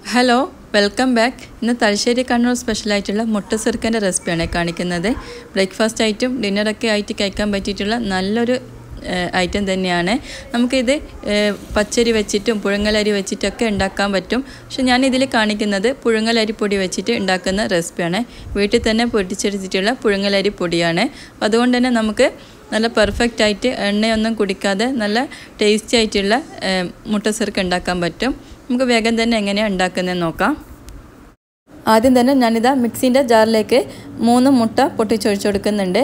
hello welcome back ഇന്ന് തലശ്ശേരി കണ്ണൂർ സ്പെഷ്യലായിട്ടുള്ള മുട്ട ചെറുക്കൻ്റെ റെസിപ്പിയാണ് കാണിക്കുന്നത് ബ്രേക്ക്ഫാസ്റ്റ് ആയിട്ടും ഡിന്നറൊക്കെ ആയിട്ട് കഴിക്കാൻ പറ്റിയിട്ടുള്ള നല്ലൊരു ഐറ്റം തന്നെയാണ് നമുക്കിത് ഏഹ്, പച്ചരി വെച്ചിട്ടും പുഴുങ്ങലരി വെച്ചിട്ടൊക്കെ ഉണ്ടാക്കാൻ പറ്റും പക്ഷെ ഞാൻ ഇതിൽ കാണിക്കുന്നത് പുഴുങ്ങലരി പൊടി വെച്ചിട്ട് ഉണ്ടാക്കുന്ന റെസിപ്പിയാണ് വീട്ടിൽ തന്നെ പൊടിച്ചെടുത്തിട്ടുള്ള പുഴുങ്ങലരി പൊടിയാണ് അപ്പോൾ അതുകൊണ്ട് തന്നെ നമുക്ക് നല്ല പെർഫെക്റ്റ് ആയിട്ട് എണ്ണയൊന്നും കുടിക്കാതെ നല്ല ടേസ്റ്റി ആയിട്ടുള്ള ഏഹ്, മുട്ട ചെറുക്ക് ഉണ്ടാക്കാൻ പറ്റും നമുക്ക് വേഗം തന്നെ എങ്ങനെയാണ് ഉണ്ടാക്കുന്നതെന്ന് നോക്കാം ആദ്യം തന്നെ ഞാനിതാ മിക്സിൻ്റെ ജാറിലേക്ക് മൂന്ന് മുട്ട പൊട്ടിച്ചൊഴിച്ചു കൊടുക്കുന്നുണ്ട്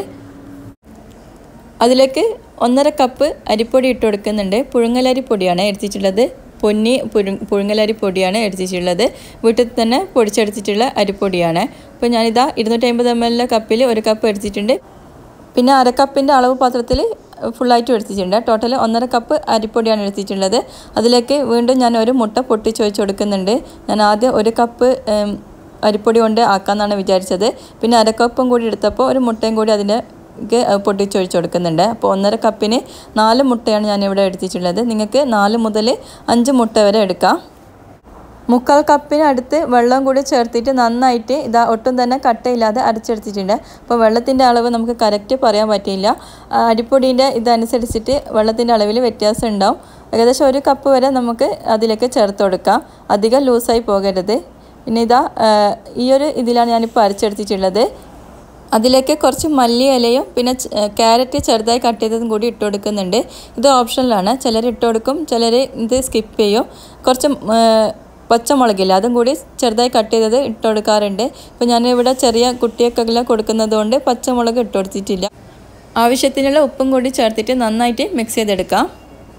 അതിലേക്ക് ഒന്നര കപ്പ് അരിപ്പൊടി ഇട്ട് കൊടുക്കുന്നുണ്ട് പുഴുങ്ങലരി പൊടിയാണ് എടുത്തിട്ടുള്ളത് പൊന്നി പുഴു പുഴുങ്ങലരി പൊടിയാണ് എടുത്തിട്ടുള്ളത് വീട്ടിൽ തന്നെ പൊടിച്ചെടുത്തിട്ടുള്ള അരിപ്പൊടിയാണ് അപ്പോൾ ഞാനിതാ ഇരുന്നൂറ്റി അമ്പത് എം എൽ കപ്പിൽ ഒരു കപ്പ് എടുത്തിട്ടുണ്ട് പിന്നെ അര കപ്പിൻ്റെ അളവ് പാത്രത്തിൽ ഫുള്ളായിട്ടും എടുത്തിട്ടുണ്ട് ടോട്ടൽ ഒന്നര കപ്പ് അരിപ്പൊടിയാണ് എടുത്തിട്ടുള്ളത് അതിലേക്ക് വീണ്ടും ഞാൻ ഒരു മുട്ട പൊട്ടിച്ച് വെച്ച് കൊടുക്കുന്നുണ്ട് ഞാൻ ആദ്യം ഒരു കപ്പ് ഉം, അരിപ്പൊടി കൊണ്ട് ആക്കാമെന്നാണ് വിചാരിച്ചത് പിന്നെ അര കപ്പും കൂടി എടുത്തപ്പോൾ ഒരു മുട്ടയും കൂടി അതിൻ്റെ ക്ക് പൊട്ടിച്ചൊഴിച്ച് കൊടുക്കുന്നുണ്ട് അപ്പോൾ ഒന്നര കപ്പിന് നാല് മുട്ടയാണ് ഞാൻ ഇവിടെ എടുത്തിട്ടുള്ളത് നിങ്ങൾക്ക് നാല് മുതൽ അഞ്ച് മുട്ട വരെ എടുക്കാം മുക്കാൽ കപ്പിന് അടുത്ത് വെള്ളം കൂടി ചേർത്തിട്ട് നന്നായിട്ട് ഇതാ ഒട്ടും തന്നെ കട്ടയില്ലാതെ അരച്ചെടുത്തിട്ടുണ്ട് അപ്പോൾ വെള്ളത്തിൻ്റെ അളവ് നമുക്ക് കറക്റ്റ് പറയാൻ പറ്റില്ല ആ, അരിപ്പൊടീൻ്റെ ഇതനുസരിച്ചിട്ട് വെള്ളത്തിൻ്റെ അളവിൽ വ്യത്യാസം ഉണ്ടാവും ഏകദേശം ഒരു കപ്പ് വരെ നമുക്ക് അതിലേക്ക് ചേർത്ത് കൊടുക്കാം അധികം ലൂസായി പോകരുത് പിന്നെ ഇതാ ആ, ഈ ഒരു ഇതിലാണ് ഞാനിപ്പോൾ അരച്ചെടുത്തിട്ടുള്ളത് അതിലേക്ക് കുറച്ച് മല്ലി ഇലയും പിന്നെ ച- ഏ, ക്യാരറ്റ് ചെറുതായി കട്ട് ചെയ്തതും കൂടി ഇട്ട് കൊടുക്കുന്നുണ്ട് ഇത് ഓപ്ഷനിലാണ് ചിലർ ഇട്ട് കൊടുക്കും ചിലർ ഇത് സ്കിപ്പ് ചെയ്യും കുറച്ച് ഏ, പച്ചമുളകില്ല അതും കൂടി ചെറുതായി കട്ട് ചെയ്തത് ഇട്ട് കൊടുക്കാറുണ്ട് ഇപ്പോൾ ഞാനിവിടെ ചെറിയ കുട്ടിയൊക്കെല്ലാം കൊടുക്കുന്നത് കൊണ്ട് പച്ചമുളക് ഇട്ട് കൊടുത്തിട്ടില്ല ആവശ്യത്തിനുള്ള ഉപ്പും കൂടി ചേർത്തിട്ട് നന്നായിട്ട് മിക്സ് ചെയ്തെടുക്കാം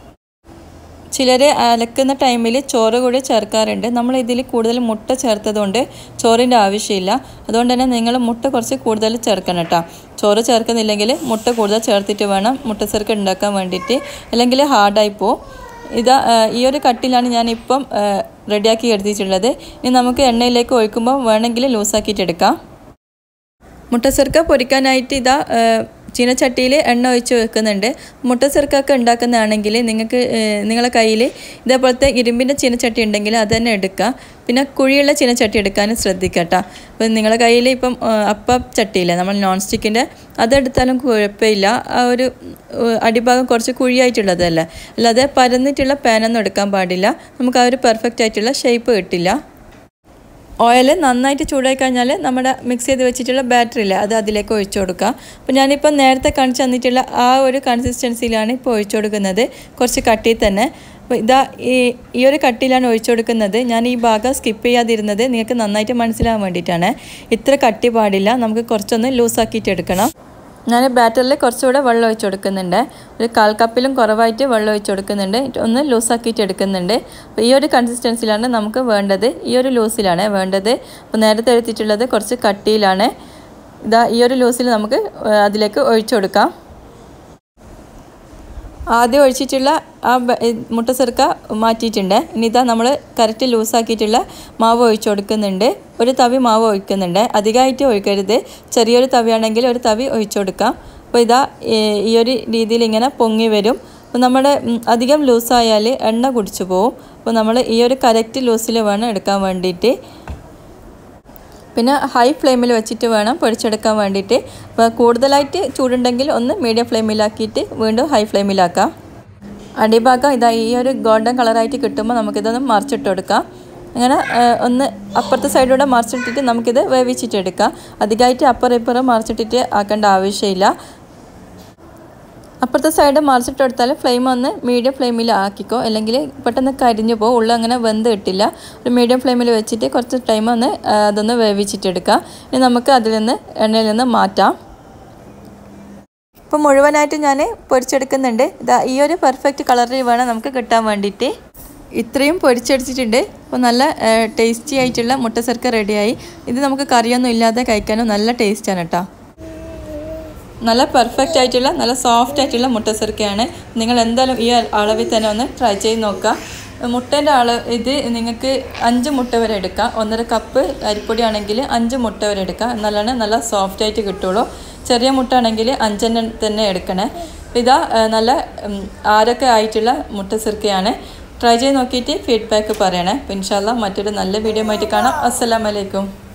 ചിലർ അലക്കുന്ന ടൈമിൽ ചോറ് കൂടി ചേർക്കാറുണ്ട് നമ്മൾ ഇതിൽ കൂടുതൽ മുട്ട ചേർത്തതുകൊണ്ട് ചോറിൻ്റെ ആവശ്യമില്ല അതുകൊണ്ട് തന്നെ നിങ്ങൾ മുട്ട കുറച്ച് കൂടുതൽ ചേർക്കണം കേട്ടോ ചോറ് ചേർക്കുന്നില്ലെങ്കിൽ മുട്ട കൂടുതൽ ചേർത്തിട്ട് വേണം മുട്ട ചെറുക്ക് ഉണ്ടാക്കാൻ വേണ്ടിയിട്ട് അല്ലെങ്കിൽ ഹാർഡായി പോവും ഇതാ ആ, ഈ ഒരു കട്ടിലാണ് ഞാനിപ്പം റെഡിയാക്കി എടുത്തിട്ടുള്ളത് ഇനി നമുക്ക് എണ്ണയിലേക്ക് ഒഴിക്കുമ്പോൾ വേണമെങ്കിൽ ലൂസാക്കിയിട്ട് എടുക്കാം മുട്ട ചെറുക്ക പൊരിക്കാനായിട്ട് ഇതാ ഏഹ്, ചീനച്ചട്ടിയിൽ എണ്ണ ഒഴിച്ച് വെക്കുന്നുണ്ട് മുട്ട ചെറുക്കൊക്കെ ഉണ്ടാക്കുന്നതാണെങ്കിൽ നിങ്ങൾക്ക് ഏഹ്, നിങ്ങളെ കയ്യിൽ ഇതേപോലത്തെ ഇരുമ്പിൻ്റെ ചീനച്ചട്ടി ഉണ്ടെങ്കിൽ അത് തന്നെ എടുക്കുക പിന്നെ കുഴിയുള്ള ചീനച്ചട്ടി എടുക്കാനും ശ്രദ്ധിക്കട്ടോ അപ്പം നിങ്ങളെ കയ്യിൽ ഇപ്പം ഏഹ്, അപ്പ ചട്ടിയില്ല നമ്മൾ നോൺ സ്റ്റിക്കിൻ്റെ അതെടുത്താലും കുഴപ്പമില്ല ആ ഒരു ഏഹ്, അടിഭാഗം കുറച്ച് കുഴിയായിട്ടുള്ളതല്ലേ അല്ലാതെ പരന്നിട്ടുള്ള പാനൊന്നും എടുക്കാൻ പാടില്ല നമുക്ക് ആ ഒരു പെർഫെക്റ്റ് ആയിട്ടുള്ള ഷേപ്പ് കിട്ടില്ല ഓയിൽ നന്നായിട്ട് ചൂടായി കഴിഞ്ഞാൽ നമ്മുടെ മിക്സ് ചെയ്ത് വെച്ചിട്ടുള്ള ബാറ്ററി ഇല്ല അത് അതിലേക്ക് ഒഴിച്ചു കൊടുക്കുക അപ്പോൾ ഞാനിപ്പോൾ നേരത്തെ കാണിച്ചു തന്നിട്ടുള്ള ആ ഒരു കൺസിസ്റ്റൻസിയിലാണ് ഇപ്പോൾ ഒഴിച്ചു കൊടുക്കുന്നത് കുറച്ച് കട്ടിയിൽ തന്നെ അപ്പോൾ ഇതാ ഈ ഈ ഒരു കട്ടിയിലാണ് ഒഴിച്ചു കൊടുക്കുന്നത് ഞാൻ ഈ ഭാഗം സ്കിപ്പ് ചെയ്യാതിരുന്നത് നിങ്ങൾക്ക് നന്നായിട്ട് മനസ്സിലാകാൻ വേണ്ടിയിട്ടാണ് ഇത്ര കട്ടി പാടില്ല നമുക്ക് കുറച്ചൊന്ന് ലൂസാക്കിയിട്ട് എടുക്കണം ഞാൻ ബാറ്ററിൽ കുറച്ചുകൂടെ വെള്ളം ഒഴിച്ച് കൊടുക്കുന്നുണ്ട് ഒരു കാൽ കപ്പിലും കുറവായിട്ട് വെള്ളം ഒഴിച്ച് കൊടുക്കുന്നുണ്ട് ഒന്ന് ലൂസാക്കിയിട്ട് എടുക്കുന്നുണ്ട് അപ്പോൾ ഈ ഒരു കൺസിസ്റ്റൻസിലാണ് നമുക്ക് വേണ്ടത് ഈ ഒരു ലൂസിലാണ് വേണ്ടത് അപ്പോൾ നേരത്തെ എടുത്തിട്ടുള്ളത് കുറച്ച് കട്ടിയിലാണ് ഇതാ ഈ ഒരു ലൂസിൽ നമുക്ക് ഏഹ്, അതിലേക്ക് ഒഴിച്ചു കൊടുക്കാം ആദ്യം ഒഴിച്ചിട്ടുള്ള ആ ബ- ഈ മുട്ട ചെറുക്ക മാറ്റിയിട്ടുണ്ട് ഇനി ഇതാ നമ്മൾ കറക്റ്റ് ലൂസാക്കിയിട്ടുള്ള മാവ് ഒഴിച്ചു കൊടുക്കുന്നുണ്ട് ഒരു തവി മാവ് ഒഴിക്കുന്നുണ്ട് അധികമായിട്ട് ഒഴിക്കരുത് ചെറിയൊരു തവിയാണെങ്കിൽ ഒരു തവി ഒഴിച്ചു കൊടുക്കാം അപ്പോൾ ഇതാ ഈ- ഈ ഒരു രീതിയിൽ ഇങ്ങനെ പൊങ്ങി വരും അപ്പോൾ നമ്മുടെ ഉം, അധികം ലൂസായാൽ എണ്ണ കുടിച്ചു പോകും അപ്പോൾ നമ്മൾ ഈ ഒരു കറക്റ്റ് ലൂസിൽ വേണം എടുക്കാൻ വേണ്ടിയിട്ട് പിന്നെ ഹൈ ഫ്ലെയിമിൽ വെച്ചിട്ട് വേണം പൊരിച്ചെടുക്കാൻ വേണ്ടിയിട്ട് അപ്പോൾ കൂടുതലായിട്ട് ചൂടുണ്ടെങ്കിൽ ഒന്ന് മീഡിയം ഫ്ലെയിമിലാക്കിയിട്ട് വീണ്ടും ഹൈ ഫ്ലെയിമിലാക്കാം അടിഭാഗം ഇതാ ഈ ഒരു ഗോൾഡൻ കളറായിട്ട് കിട്ടുമ്പോൾ നമുക്കിതൊന്ന് മറിച്ചിട്ട് കൊടുക്കാം അങ്ങനെ ആ, ഒന്ന് അപ്പുറത്തെ സൈഡിലൂടെ മറിച്ചിട്ടിട്ട് നമുക്കിത് വേവിച്ചിട്ടെടുക്കാം അധികമായിട്ട് അപ്പുറം ഇപ്പുറം മറിച്ചിട്ടിട്ട് ആക്കേണ്ട ആവശ്യമില്ല അപ്പുറത്തെ സൈഡ് മറിച്ചിട്ട് കൊടുത്താൽ ഫ്ലെയിം ഒന്ന് മീഡിയം ഫ്ലെയിമിൽ ആക്കിക്കോ അല്ലെങ്കിൽ പെട്ടെന്ന് കരിഞ്ഞു പോകും ഉള്ള അങ്ങനെ വെന്ത് കിട്ടില്ല ഒരു മീഡിയം ഫ്ലെയിമിൽ വെച്ചിട്ട് കുറച്ച് ടൈം ഒന്ന് ആ, അതൊന്ന് വേവിച്ചിട്ടെടുക്കാം ഇനി നമുക്ക് അതിൽ നിന്ന് എണ്ണയിൽ നിന്ന് മാറ്റാം ഇപ്പോൾ മുഴുവനായിട്ട് ഞാൻ പൊരിച്ചെടുക്കുന്നുണ്ട് ഇതാ ഈ ഒരു പെർഫെക്റ്റ് കളറിൽ വേണം നമുക്ക് കിട്ടാൻ വേണ്ടിയിട്ട് ഇത്രയും പൊരിച്ചെടുത്തിട്ടുണ്ട് അപ്പോൾ നല്ല ടേസ്റ്റി ആയിട്ടുള്ള മുട്ട ചെറുക്ക റെഡിയായി ഇത് നമുക്ക് കറിയൊന്നും ഇല്ലാതെ കഴിക്കാനും നല്ല ടേസ്റ്റാണ് കേട്ടോ നല്ല പെർഫെക്റ്റ് ആയിട്ടുള്ള നല്ല സോഫ്റ്റ് ആയിട്ടുള്ള മുട്ട ചെറുക്കയാണ് നിങ്ങൾ എന്തായാലും ഈ അളവിൽ തന്നെ ഒന്ന് ട്രൈ ചെയ്ത് നോക്കുക മുട്ടേൻ്റെ അളവ് ഇത് നിങ്ങൾക്ക് അഞ്ച് മുട്ട വരെ എടുക്കാം ഒന്നര കപ്പ് അരിപ്പൊടി ആണെങ്കിൽ അഞ്ച് മുട്ട വരെ എടുക്കാം എന്നാലാണ് നല്ല സോഫ്റ്റ് ആയിട്ട് കിട്ടുള്ളൂ ചെറിയ മുട്ട ആണെങ്കിൽ അഞ്ചെണ്ണം തന്നെ എടുക്കണേ ഇതാ ആ, നല്ല ഉം, ആരൊക്കെ ആയിട്ടുള്ള മുട്ട ചെറുക്കയാണ് ട്രൈ ചെയ്ത് നോക്കിയിട്ട് ഫീഡ്ബാക്ക് പറയണേ അപ്പോൾ ഇൻഷാല്ല മറ്റൊരു നല്ല വീഡിയോ ആയിട്ട് കാണാം അസ്സലാമലൈക്കും